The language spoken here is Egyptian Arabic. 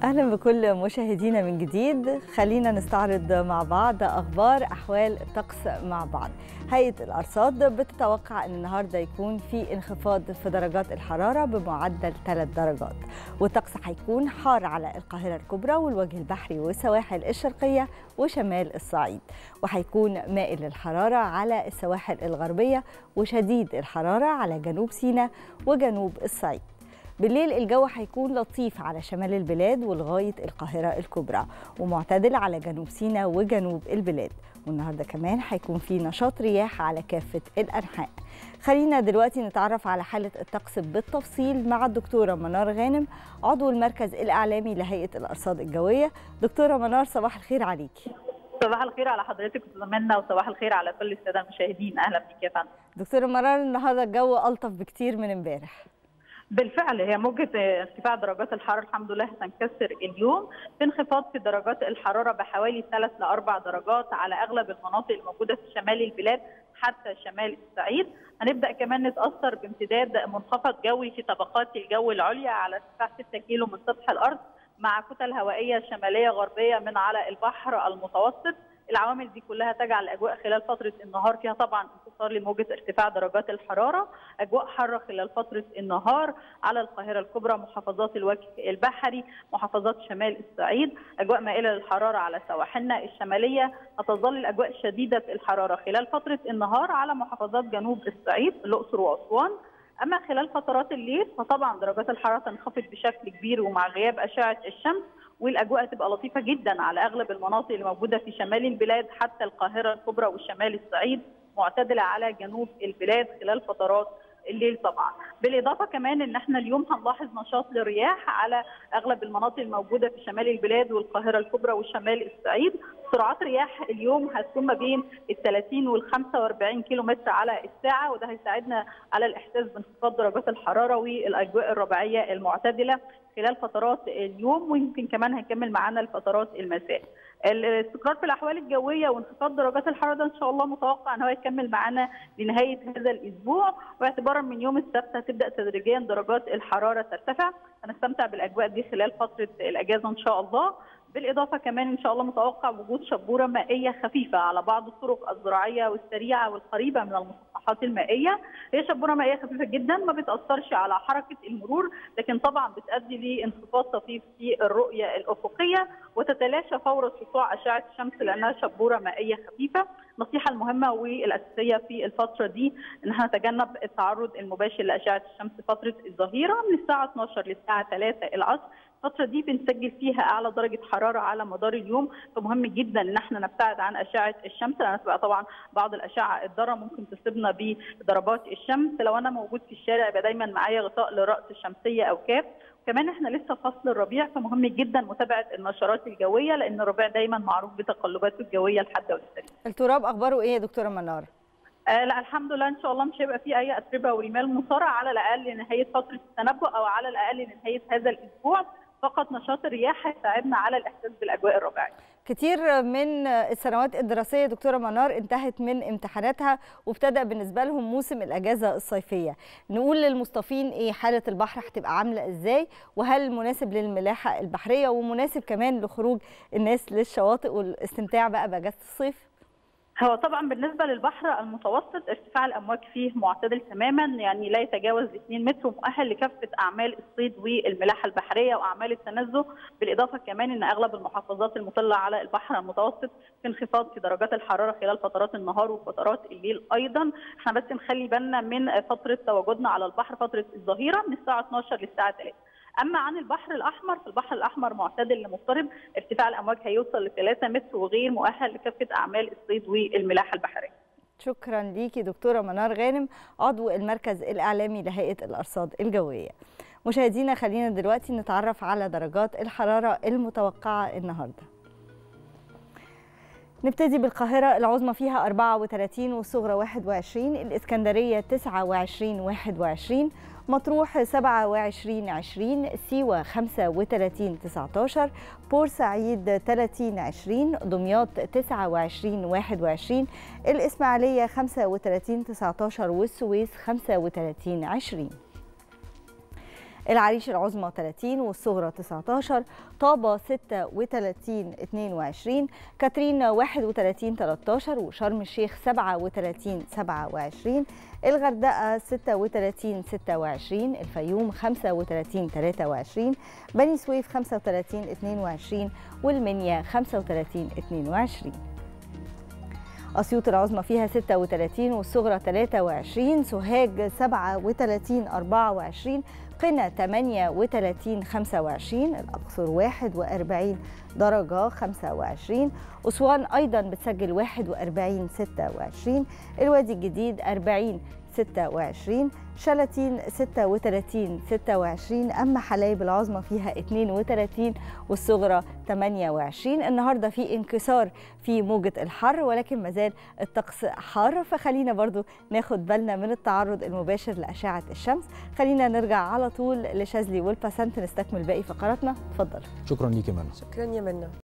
اهلا بكل مشاهدينا من جديد خلينا نستعرض مع بعض اخبار احوال الطقس مع بعض هيئه الارصاد بتتوقع ان النهارده يكون في انخفاض في درجات الحراره بمعدل 3 درجات والطقس هيكون حار على القاهره الكبرى والوجه البحري والسواحل الشرقيه وشمال الصعيد وهيكون مائل للحراره على السواحل الغربيه وشديد الحراره على جنوب سيناء وجنوب الصعيد بالليل الجو هيكون لطيف على شمال البلاد ولغاية القاهرة الكبرى ومعتدل على جنوب سيناء وجنوب البلاد والنهاردة كمان هيكون في نشاط رياح على كافة الأنحاء خلينا دلوقتي نتعرف على حالة الطقس بالتفصيل مع الدكتورة منار غانم عضو المركز الإعلامي لهيئة الأرصاد الجوية دكتورة منار صباح الخير عليكي صباح الخير على حضرتك وزميلنا وصباح الخير على كل الساده المشاهدين اهلا بك يا فندم دكتورة منار النهارده الجو ألطف بكتير من امبارح بالفعل هي موجة ارتفاع درجات الحرارة الحمد لله هتنكسر اليوم في انخفاض في درجات الحرارة بحوالي 3 ل 4 درجات على أغلب المناطق الموجودة في شمال البلاد حتى شمال الصعيد هنبدا كمان نتاثر بامتداد منخفض جوي في طبقات الجو العليا على ارتفاع 6 كيلو من سطح الارض مع كتل هوائيه شماليه غربيه من على البحر المتوسط العوامل دي كلها تجعل الاجواء خلال فتره النهار فيها طبعا انتصار لموجه ارتفاع درجات الحراره، اجواء حاره خلال فتره النهار على القاهره الكبرى، محافظات الوجه البحري، محافظات شمال الصعيد، اجواء مائله للحراره على سواحلنا الشماليه، هتظل الاجواء شديده الحراره خلال فتره النهار على محافظات جنوب الصعيد، الاقصر واسوان، اما خلال فترات الليل فطبعا درجات الحراره تنخفض بشكل كبير ومع غياب اشعه الشمس والاجواء تبقى لطيفه جدا على اغلب المناطق اللي موجوده في شمال البلاد حتى القاهره الكبرى والشمال الصعيد معتدله على جنوب البلاد خلال فترات الليل طبعا بالاضافه كمان ان احنا اليوم هنلاحظ نشاط للرياح على اغلب المناطق الموجوده في شمال البلاد والقاهره الكبرى وشمال الصعيد سرعات رياح اليوم هتكون ما بين ال 30 وال 45 كيلو متر على الساعه وده هيساعدنا على الاحساس بانخفاض درجات الحراره والاجواء الربيعيه المعتدله خلال فترات اليوم ويمكن كمان هيكمل معانا لفترات المساء. الاستقرار في الاحوال الجويه وانخفاض درجات الحراره ده ان شاء الله متوقع ان هو يكمل معانا لنهايه هذا الاسبوع واعتبارا من يوم السبت هتبدا تدريجيا درجات الحراره ترتفع هنستمتع بالاجواء دي خلال فتره الاجازه ان شاء الله بالاضافه كمان ان شاء الله متوقع وجود شبوره مائيه خفيفه على بعض الطرق الزراعيه والسريعه والقريبه من المسطحات المائيه هي شبوره مائيه خفيفه جدا ما بتاثرش على حركه المرور لكن طبعا بتؤدي لانخفاض طفيف في الرؤيه الافقيه وتتلاشى فور سطوع اشعه الشمس لانها شبوره مائيه خفيفه النصيحه المهمه والاساسيه في الفتره دي ان احنا نتجنب التعرض المباشر لاشعه الشمس فتره الظهيره من الساعه 12 للساعه 3 العصر الفتره دي بنسجل فيها اعلى درجه حراره على مدار اليوم فمهم جدا ان احنا نبتعد عن اشعه الشمس لان تبقى طبعا بعض الاشعه الضاره ممكن تصيبنا بضربات الشمس لو انا موجود في الشارع يبقى دايما معايا غطاء لراس الشمسيه او كاب كمان احنا لسه في فصل الربيع فمهم جدا متابعه النشرات الجويه لان الربيع دايما معروف بتقلباته الجويه الحاده والسريعه. التراب اخباره ايه يا دكتوره منار؟ آه لا الحمد لله ان شاء الله مش هيبقى في اي اتربه ورمال مصارعه على الاقل لنهايه فتره التنبؤ او على الاقل لنهايه هذا الاسبوع فقط نشاط الرياح هيساعدنا على الاحساس بالاجواء الربيعيه. كتير من السنوات الدراسيه دكتوره منار انتهت من امتحاناتها وابتدى بالنسبه لهم موسم الاجازه الصيفيه. نقول للمصطفين ايه حاله البحر هتبقى عامله ازاي وهل مناسب للملاحه البحريه ومناسب كمان لخروج الناس للشواطئ والاستمتاع بقى باجازه الصيف؟ هو طبعا بالنسبه للبحر المتوسط ارتفاع الامواج فيه معتدل تماما يعني لا يتجاوز 2 متر ومؤهل لكافه اعمال الصيد والملاحه البحريه واعمال التنزه بالاضافه كمان ان اغلب المحافظات المطله على البحر المتوسط في انخفاض في درجات الحراره خلال فترات النهار وفترات الليل ايضا احنا بس نخلي بالنا من فتره تواجدنا على البحر فتره الظهيره من الساعه 12 للساعه 3 اما عن البحر الاحمر فالبحر الاحمر معتدل لمضطرب ارتفاع الامواج هيوصل ل 3 متر وغير مؤهل لكافه اعمال الصيد والملاحه البحريه شكرا ليكي دكتوره منار غانم عضو المركز الاعلامي لهيئه الارصاد الجويه مشاهدينا خلينا دلوقتي نتعرف على درجات الحراره المتوقعه النهارده نبتدي بالقاهرة العظمى فيها 34 والصغرى 21 الإسكندرية 29 21 مطروح 27 20 سيوة 35 19 بورسعيد 30 20 دمياط 29 21 الإسماعيلية 35 19 والسويس 35 20 العريش العظمى 30 والصغرى 19 طابة 36 22 كاترين 31 13 وشرم الشيخ 37 27 الغردقة 36 26 الفيوم 35 23 بني سويف 35 22 والمنيا 35 22 أسيوط العظمى فيها 36 والصغرى 23 سوهاج 37 24 قنا 38 25 الأقصر 41 درجة 25 أسوان أيضا بتسجل 41 26 الوادي الجديد 40 26 شلاتين 36 26 أما حلايب العظمى فيها 32 والصغرى 28 النهاردة في انكسار في موجة الحر ولكن مازال الطقس حار فخلينا برضو ناخد بالنا من التعرض المباشر لأشعة الشمس خلينا نرجع على طول لشاذلي والباسنت نستكمل باقي فقراتنا اتفضل شكرا ليكي منى شكرا يا منى